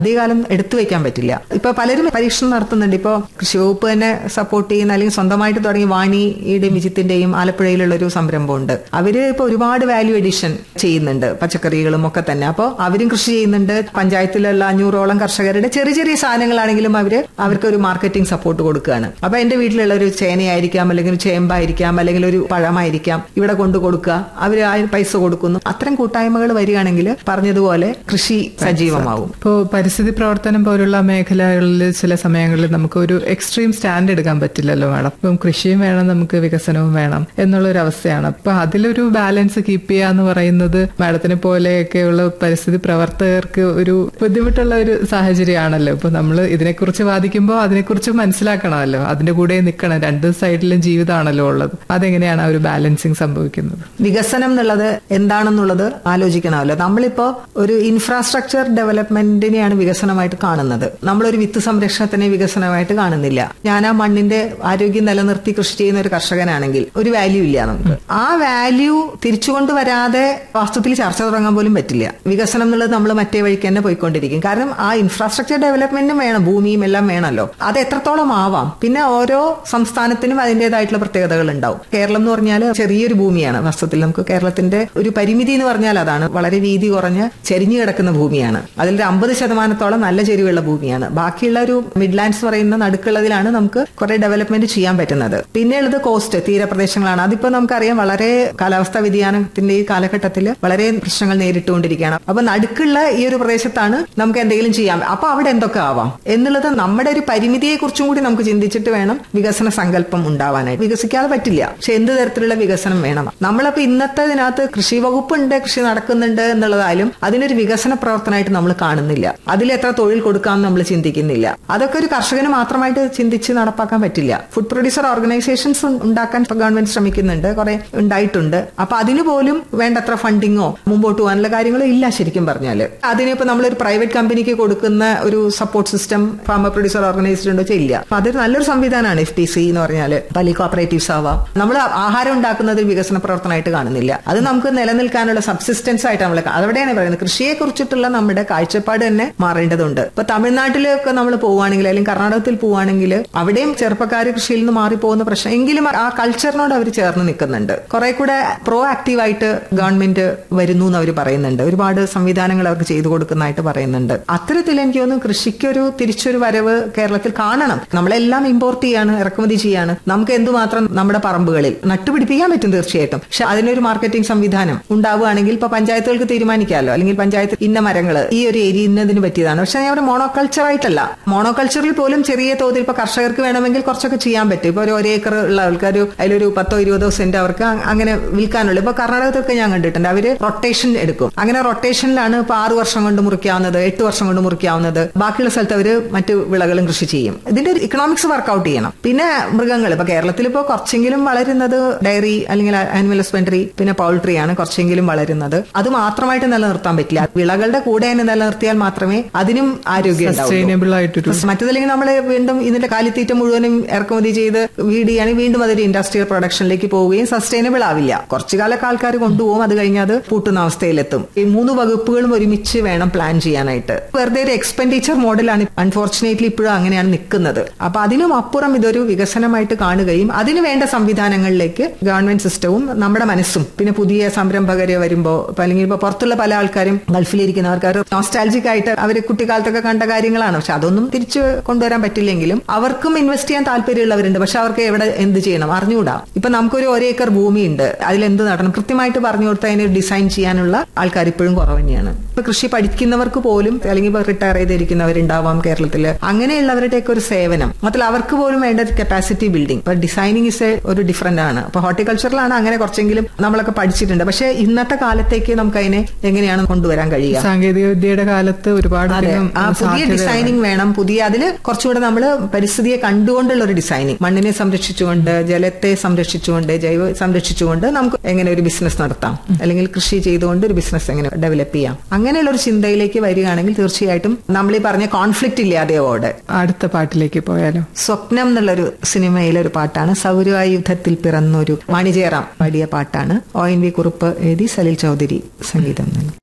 അധികകാലം എടുത്തു വെക്കാൻ പറ്റില്ല ഇപ്പൊ പലരും പരീക്ഷണം നടത്തുന്നുണ്ട് ഇപ്പോ കൃഷി വകുപ്പ് തന്നെ സപ്പോർട്ട് ചെയ്യുന്ന അല്ലെങ്കിൽ സ്വന്തമായിട്ട് തുടങ്ങി വാണിയുടെയും വിജിത്തിന്റെയും ആലപ്പുഴയിലുള്ള ഒരു സംരംഭമുണ്ട് അവര് ഇപ്പൊ ഒരുപാട് വാല്യൂ എഡിഷൻ ചെയ്യുന്നുണ്ട് പച്ചക്കറികളും ഒക്കെ തന്നെ അപ്പോൾ അവരും കൃഷി ചെയ്യുന്നുണ്ട് പഞ്ചായത്തിലുള്ള അഞ്ഞൂറോളം കർഷകരുടെ ചെറിയ ചെറിയ സാധനങ്ങളാണെങ്കിലും അവര് അവർക്ക് ഒരു മാർക്കറ്റിംഗ് സപ്പോർട്ട് കൊടുക്കുകയാണ് അപ്പൊ എന്റെ വീട്ടിലുള്ള ഒരു ചേനയായിരിക്കാം അല്ലെങ്കിൽ ഒരു ചേമ്പായിരിക്കാം അല്ലെങ്കിൽ ഒരു പഴമായിരിക്കാം ഇവിടെ കൊണ്ടു കൊടുക്കുക അവര് ആ പൈസ കൊടുക്കുന്നു അത്തരം കൂട്ടായ്മകൾ വരികയാണെങ്കിൽ പറഞ്ഞതുപോലെ കൃഷി സജീവമാവും ഇപ്പോൾ പരിസ്ഥിതി പ്രവർത്തനം പോലുള്ള മേഖലകളിൽ ചില സമയങ്ങളിൽ നമുക്ക് ഒരു എക്സ്ട്രീം സ്റ്റാൻഡ് എടുക്കാൻ പറ്റില്ലല്ലോ മാഡം ഇപ്പം കൃഷിയും വേണം നമുക്ക് വികസനവും വേണം എന്നുള്ള ഒരു അവസ്ഥയാണ് അപ്പൊ അതിലൊരു ബാലൻസ് കീപ്പ് ചെയ്യുക എന്ന് പറയുന്നത് മാഡത്തിനെ പോലെയൊക്കെയുള്ള പരിസ്ഥിതി പ്രവർത്തകർക്ക് ഒരു ബുദ്ധിമുട്ടുള്ള ഒരു സാഹചര്യമാണല്ലോ ഇപ്പൊ നമ്മൾ ഇതിനെക്കുറിച്ച് വാദിക്കുമ്പോൾ അതിനെക്കുറിച്ച് മനസ്സിലാക്കണമല്ലോ അതിന്റെ കൂടെ നിൽക്കണം രണ്ട് സൈഡിലും ജീവിതമാണല്ലോ ഉള്ളത് അതെങ്ങനെയാണ് ആ ഒരു ബാലൻസിങ് സംഭവിക്കുന്നത് വികസനം എന്നുള്ളത് എന്താണെന്നുള്ളത് ആലോചിക്കണമല്ലോ നമ്മളിപ്പോ ഒരു ഇൻഫ്രാസ്ട്രക്ചർ ഡെവലപ്മെന്റിനെയാണ് വികസനമായിട്ട് കാണുന്നത് നമ്മളൊരു വിത്ത് സംരക്ഷണത്തിനെ വികസനമായിട്ട് കാണുന്നില്ല ഞാൻ ആ മണ്ണിന്റെ ആരോഗ്യം നിലനിർത്തി കൃഷി ചെയ്യുന്ന ഒരു കർഷകനാണെങ്കിൽ ഒരു വാല്യൂ ഇല്ല നമുക്ക് ആ വാല്യൂ തിരിച്ചുകൊണ്ട് വരാതെ വാസ്തവത്തിൽ ചർച്ച തുടങ്ങാൻ പോലും പറ്റില്ല വികസനം എന്നുള്ളത് നമ്മൾ മറ്റേ വഴിക്ക് തന്നെ പോയിക്കൊണ്ടിരിക്കും കാരണം ആ ഇൻഫ്രാസ്ട്രക്ചർ ഡെവലപ്മെന്റും വേണം ഭൂമിയും എല്ലാം വേണമല്ലോ അത് എത്രത്തോളം ആവാം പിന്നെ ഓരോ സംസ്ഥാനത്തിനും അതിന്റേതായിട്ടുള്ള പ്രത്യേകതകൾ ഉണ്ടാവും കേരളം എന്ന് പറഞ്ഞാൽ ചെറിയൊരു ഭൂമിയാണ് വാസ്തവത്തിൽ നമുക്ക് കേരളത്തിന്റെ ഒരു പരിമിതി എന്ന് പറഞ്ഞാൽ അതാണ് വളരെ വീതി കുറഞ്ഞ് ചെരിഞ്ഞു കിടക്കുന്ന ഭൂമിയാണ് അതിൽ ഒരു അമ്പത് ശതമാനത്തോളം നല്ല ചെരിവുള്ള ഭൂമിയാണ് ബാക്കിയുള്ള ഒരു മിഡ്ലാൻഡ്സ് പറയുന്ന നടുക്കുള്ളതിലാണ് നമുക്ക് കുറെ ഡെവലപ്മെന്റ് ചെയ്യാൻ പറ്റുന്നത് പിന്നെയുള്ളത് കോസ്റ്റ് തീരപ്രദേശങ്ങളാണ് അതിപ്പോ നമുക്കറിയാം വളരെ കാലാവസ്ഥാ വ്യതിയാനത്തിന്റെ ഈ കാലഘട്ടത്തിൽ വളരെ പ്രശ്നങ്ങൾ നേരിട്ടുകൊണ്ടിരിക്കുകയാണ് അപ്പൊ നടുക്കുള്ള ഈ ഒരു പ്രദേശത്താണ് നമുക്ക് എന്തെങ്കിലും ചെയ്യാം അപ്പൊ അവിടെ എന്തൊക്കെ ആവാം എന്നുള്ളത് നമ്മുടെ ഒരു പരിമിതിയെ കുറിച്ചും കൂടി നമുക്ക് ചിന്തിച്ചിട്ട് വേണം വികസന സങ്കല്പം ഉണ്ടാവാനായിട്ട് വികസിക്കാതെ പറ്റില്ല പക്ഷെ എന്ത് തരത്തിലുള്ള വികസനം വേണം നമ്മളപ്പോ ഇന്നത്തെ ഇതിനകത്ത് കൃഷി വകുപ്പുണ്ട് കൃഷി നടക്കുന്നുണ്ട് എന്നുള്ളതായാലും അതിനൊരു വികസന പ്രവർത്തനമായിട്ട് നമ്മൾ കാണുന്നില്ല അതിൽ എത്ര തൊഴിൽ കൊടുക്കാമെന്ന് നമ്മൾ ചിന്തിക്കുന്നില്ല അതൊക്കെ ഒരു കർഷകന് മാത്രമായിട്ട് ചിന്തിച്ച് നടപ്പാക്കാൻ പറ്റില്ല ഫുഡ് പ്രൊഡ്യൂസർ ഓർഗനൈസേഷൻസ് ഉണ്ടാക്കാൻ ഗവൺമെന്റ് ശ്രമിക്കുന്നുണ്ട് കുറെ ഉണ്ടായിട്ടുണ്ട് അപ്പൊ അതിന് പോലും വേണ്ടത്ര ഫണ്ടിങ്ങോ മുമ്പോട്ട് പോകാനുള്ള കാര്യങ്ങളോ ഇല്ല ശരിക്കും പറഞ്ഞാല് അതിനിപ്പോ നമ്മളൊരു പ്രൈവറ്റ് കമ്പനിക്ക് കൊടുക്കുന്ന ഒരു support system farmer producer organisation ഉണ്ടോ ഇല്ല അപ്പൊ അതൊരു നല്ലൊരു സംവിധാനമാണ് എഫ് പി സി എന്ന് പറഞ്ഞാല് പലി കോപ്പറേറ്റീവ്സ് ആവാം നമ്മൾ ആഹാരം ഉണ്ടാക്കുന്നത് വികസന പ്രവർത്തനമായിട്ട് കാണുന്നില്ല അത് നമുക്ക് നിലനിൽക്കാനുള്ള സബ്സിസ്റ്റൻസ് ആയിട്ട് നമ്മൾ അവിടെയാണ് പറയുന്നത് കൃഷിയെ കുറിച്ചിട്ടുള്ള നമ്മുടെ കാഴ്ചപ്പാട് തന്നെ മാറേണ്ടതുണ്ട് ഇപ്പൊ തമിഴ്നാട്ടിലൊക്കെ നമ്മൾ പോവുകയാണെങ്കിൽ അല്ലെങ്കിൽ കർണാടകത്തിൽ പോവുകയാണെങ്കിൽ അവിടെയും ചെറുപ്പക്കാർ കൃഷിയിൽ നിന്ന് മാറിപ്പോകുന്ന പ്രശ്നം എങ്കിലും ആ കൾച്ചറിനോട് അവർ ചേർന്ന് നിൽക്കുന്നുണ്ട് കുറെ കൂടെ പ്രോ ആക്റ്റീവായിട്ട് ഗവൺമെന്റ് വരുന്നു എന്ന് അവർ പറയുന്നുണ്ട് ഒരുപാട് സംവിധാനങ്ങൾ അവർക്ക് ചെയ്തു കൊടുക്കുന്നതായിട്ട് പറയുന്നുണ്ട് അത്തരത്തിൽ എനിക്ക് തോന്നുന്നു കൃഷിക്കൊരു തിരിച്ചൊരു വരവ് കേരളത്തിൽ കാണണം നമ്മളെല്ലാം ഇമ്പോർട്ട് ചെയ്യാണ് ഇറക്കുമതി ചെയ്യാണ് നമുക്ക് എന്തുമാത്രം നമ്മുടെ പറമ്പുകളിൽ നട്ടുപിടിപ്പിക്കാൻ പറ്റും തീർച്ചയായിട്ടും പക്ഷെ അതിനൊരു മാർക്കറ്റിംഗ് സംവിധാനം ഉണ്ടാവുകയാണെങ്കിൽ ഇപ്പൊ പഞ്ചായത്തുകൾക്ക് തീരുമാനിക്കാമല്ലോ അല്ലെങ്കിൽ പഞ്ചായത്ത് ഇന്ന മരങ്ങൾ ഈ ഒരു ഏരിയ ഇന്നതിന് പറ്റിയതാണ് പക്ഷെ ഞാൻ ഒരു മോണോകൾച്ചർ ആയിട്ടല്ല മോണോകൾച്ചറിൽ പോലും ചെറിയ തോതിൽ ഇപ്പൊ കർഷകർക്ക് വേണമെങ്കിൽ കുറച്ചൊക്കെ ചെയ്യാൻ പറ്റും ഇപ്പൊ ഒരു ഒരേക്കർ ഉള്ള ആൾക്കാർ അതിലൊരു പത്തോ ഇരുപതോ സെന്റ് അവർക്ക് അ- അങ്ങനെ വിൽക്കാനുള്ള ഇപ്പൊ കർണാടകത്തൊക്കെ ഞാൻ കണ്ടിട്ടുണ്ട് അവര് റൊട്ടേഷൻ എടുക്കും അങ്ങനെ റൊട്ടേഷനിലാണ് ഇപ്പൊ ആറ് വർഷം കൊണ്ട് മുറിക്കാവുന്നത് എട്ട് വർഷം കൊണ്ട് മുറിക്കാവുന്നത് ബാക്കിയുള്ള സ്ഥലത്ത് അവര് മറ്റു വിളകളും കൃഷി ചെയ്യും ഇതിന്റെ ഒരു ഇക്കണോമിക്സ് വർക്ക്ഔട്ട് ചെയ്യണം പിന്നെ മൃഗങ്ങൾ ഇപ്പൊ കേരളത്തിൽ ഇപ്പോൾ കുറച്ചെങ്കിലും വളരുന്നത് ഡയറി അല്ലെങ്കിൽ ആനിമൽ ഹസ്ബൻഡറി പിന്നെ പൗൾട്രി ആണ് കുറച്ചെങ്കിലും വളരുന്നത് അത് മാത്രമായിട്ട് നിലനിർത്താൻ പറ്റില്ല വിളകളുടെ കൂടെ തന്നെ നിലനിർത്തിയാൽ മാത്രമേ അതിനും ആരോഗ്യം ഉണ്ടാവൂ സസ്റ്റൈനബിൾ ആയിട്ടൊരു മറ്റതല്ലെങ്കിൽ നമ്മൾ വീണ്ടും ഇതിന്റെ കാലിത്തീറ്റ മുഴുവനും ഇറക്കുമതി ചെയ്ത് വീടുകയാണെങ്കിൽ വീണ്ടും അതൊരു ഇൻഡസ്ട്രിയൽ പ്രൊഡക്ഷനിലേക്ക് പോവുകയും സസ്റ്റൈനബിൾ ആവില്ല കുറച്ചു കാലൊക്കെ ആൾക്കാർ കൊണ്ടുപോകും അത് കഴിഞ്ഞ് അത് പൂട്ടുന്ന അവസ്ഥയിലെത്തും ഈ മൂന്ന് വകുപ്പുകളും ഒരുമിച്ച് വേണം പ്ലാൻ ചെയ്യാനായിട്ട് വെറുതെ ഒരു എക്സ്പെൻഡിച്ചർ മോഡലാണ് അൺഫോർച്ചുനേറ്റ്ലി ഇപ്പോഴും അങ്ങനെയാണ് നിൽക്കുന്നത് അപ്പൊ അതിനും അപ്പുറം ഇതൊരു വികസനമായിട്ട് കാണുകയും അതിന് വേണ്ട സംവിധാനങ്ങളിലേക്ക് ഗവൺമെന്റ് സിസ്റ്റവും നമ്മുടെ മനസ്സും പിന്നെ പുതിയ സംരംഭകര് വരുമ്പോ ഇപ്പൊ അല്ലെങ്കിൽ ഇപ്പൊ പുറത്തുള്ള പല ആൾക്കാരും ഗൾഫിലിരിക്കുന്നവർക്ക് നോസ്റ്റാലജിക് ആയിട്ട് അവർ കുട്ടിക്കാലത്തൊക്കെ കണ്ട കാര്യങ്ങളാണ് പക്ഷെ അതൊന്നും തിരിച്ചു കൊണ്ടുവരാൻ പറ്റില്ലെങ്കിലും അവർക്കും ഇൻവെസ്റ്റ് ചെയ്യാൻ താല്പര്യമുള്ളവരുണ്ട് പക്ഷെ അവർക്ക് എവിടെ എന്ത് ചെയ്യണം അറിഞ്ഞുകൂടാ ഇപ്പൊ നമുക്കൊരു ഒരേക്കർ ഭൂമിയുണ്ട് അതിൽ എന്ത് നടണം കൃത്യമായിട്ട് പറഞ്ഞു കൊടുത്താൽ അതിനെ ഡിസൈൻ ചെയ്യാനുള്ള ആൾക്കാർ ഇപ്പോഴും കുറവ് തന്നെയാണ് ഇപ്പൊ കൃഷി പഠിക്കുന്നവർക്ക് പോലും അല്ലെങ്കിൽ ഇപ്പൊ റിട്ടയർ ചെയ്തിരിക്കുന്നവരുണ്ടാവാം കേരളത്തില് അങ്ങനെയുള്ളവരുടെയൊക്കെ ഒരു സേവനം മാത്രമല്ല അവർക്ക് പോലും വേണ്ട കപ്പാസിറ്റി ബിൽഡിംഗ് ഇപ്പൊ ഡിസൈനിങ് ഇസ് ഒരു ഡിഫറെന്റ് ആണ് അപ്പൊ ഹോർട്ടിക്കൾച്ചറിലാണ് അങ്ങനെ കുറച്ചെങ്കിലും നമ്മളൊക്കെ പഠിച്ചിട്ടുണ്ട് പക്ഷെ ഇന്നത്തെ കാലത്തേക്ക് നമുക്ക് അതിനെ എങ്ങനെയാണ് കൊണ്ടുവരാൻ കഴിയുക സാങ്കേതിക വിദ്യയുടെ കാലത്ത് ഒരുപാട് അതെ അധികം ആ പുതിയ സാധ്യതകൾ ഡിസൈനിങ് വേണം പുതിയ അതിൽ കുറച്ചുകൂടെ നമ്മൾ പരിസ്ഥിതിയെ കണ്ടുകൊണ്ടുള്ള ഒരു ഡിസൈനിങ് മണ്ണിനെ സംരക്ഷിച്ചുകൊണ്ട് ജലത്തെ സംരക്ഷിച്ചുകൊണ്ട് ജൈവ സംരക്ഷിച്ചുകൊണ്ട് നമുക്ക് എങ്ങനെ ഒരു ബിസിനസ് നടത്താം അല്ലെങ്കിൽ കൃഷി ചെയ്തുകൊണ്ട് ഒരു ബിസിനസ് എങ്ങനെ ഡെവലപ്പ് ചെയ്യാം അങ്ങനെയുള്ള ഒരു ചിന്തയിലേക്ക് വരികയാണെങ്കിൽ തീർച്ചയായിട്ടും നമ്മൾ ഈ പറഞ്ഞ കോൺഫ്ലിക്റ്റ് ഇല്ലാതെയോടെ അടുത്ത പാട്ടിലേക്ക് പോയാലോ സ്വപ്നം എന്നുള്ളൊരു സിനിമയിലെ ഒരു പാട്ടാണ് സൗരവായുധത്തിൽ പിറന്നൊരു വാണിജ്യറാം പാടിയ പാട്ടാണ് ഒ എൻ വി കുറുപ്പ് എഴുതി സലിൽ ചൗധരി സംഗീതം നൽകി